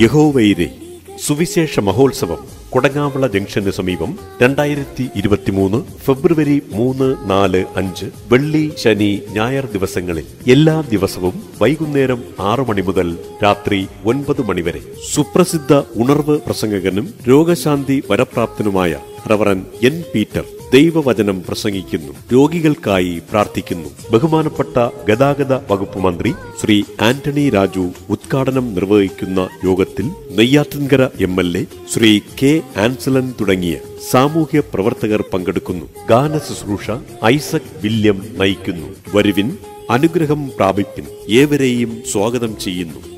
യഹോവൈരെ സുവിശേഷ മഹോത്സവം കൊടങ്ങാവിള ജംഗ്ഷന് സമീപം രണ്ടായിരത്തി ഇരുപത്തിമൂന്ന് ഫെബ്രുവരി മൂന്ന് നാല് അഞ്ച് വെള്ളി ശനി ഞായർ ദിവസങ്ങളിൽ എല്ലാ ദിവസവും വൈകുന്നേരം ആറു മണി മുതൽ രാത്രി ഒൻപത് മണിവരെ സുപ്രസിദ്ധ ഉണർവ് പ്രസംഗകനും രോഗശാന്തി വരപ്രാപ്തനുമായ റവറൻ എൻ പീറ്റർ ദൈവവചനം പ്രസംഗിക്കുന്നു രോഗികൾക്കായി പ്രാർത്ഥിക്കുന്നു ബഹുമാനപ്പെട്ട ഗതാഗത വകുപ്പ് മന്ത്രി ശ്രീ ആന്റണി രാജു ഉദ്ഘാടനം നിർവഹിക്കുന്ന യോഗത്തിൽ Neyyattinkara M L A Shri K Ansalan തുടങ്ങിയ സാമൂഹ്യ പ്രവർത്തകർ പങ്കെടുക്കുന്നു ഗാന ശുശ്രൂഷ ഐസക് വില്യം നയിക്കുന്നു വരുവിൻ അനുഗ്രഹം പ്രാപിപ്പിൻ ഏവരെയും സ്വാഗതം ചെയ്യുന്നു